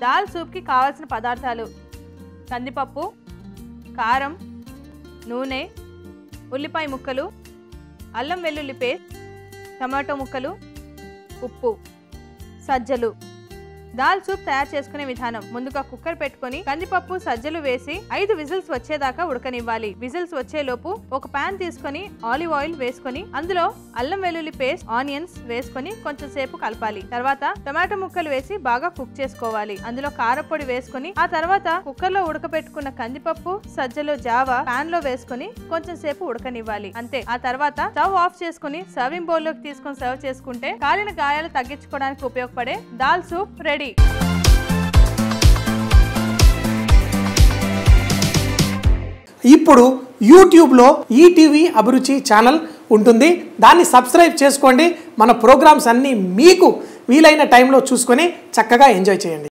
దాల్ సూప్కి కావాల్సిన పదార్థాలు కందిపప్పు కారం నూనె ఉల్లిపాయ ముక్కలు అల్లం వెల్లుల్లి పేస్ట్ టమాటో ముక్కలు ఉప్పు సజ్జలు దాల్ సూప్ తయారు చేసుకునే విధానం ముందుగా కుక్కర్ పెట్టుకొని కందిపప్పు సజ్జలు వేసి ఐదు విజిల్స్ వచ్చేదాకా ఉడకనివ్వాలి విజిల్స్ వచ్చేలోపు ఒక పాన్ తీసుకొని ఆలివ్ ఆయిల్ వేసుకొని అందులో అల్లం వెల్లుల్లి పేస్ట్ ఆనియన్స్ వేసుకొని కొంచెం సేపు కలపాలి తర్వాత టమాటో ముక్కలు వేసి బాగా కుక్ చేసుకోవాలి అందులో కారపొడి వేసుకొని ఆ తర్వాత కుక్కర్ లో ఉడకబెట్టుకున్న కందిపప్పు సజ్జలు జావా పాన్ లో వేసుకొని కొంచెం సేపు ఉడకనివ్వాలి అంతే ఆ తర్వాత స్టవ్ ఆఫ్ చేసుకుని సర్వింగ్ బౌల్ లోకి తీసుకొని సర్వ్ చేసుకుంటే కాలిన గాయాలు తగ్గించుకోవడానికి ఉపయోగపడే దాల్ సూప్ రెడీ ఇప్పుడు యూట్యూబ్లో ఈటీవీ అభిరుచి ఛానల్ ఉంటుంది దాన్ని సబ్స్క్రైబ్ చేసుకోండి మన ప్రోగ్రామ్స్ అన్నీ మీకు వీలైన టైంలో చూసుకొని చక్కగా ఎంజాయ్ చేయండి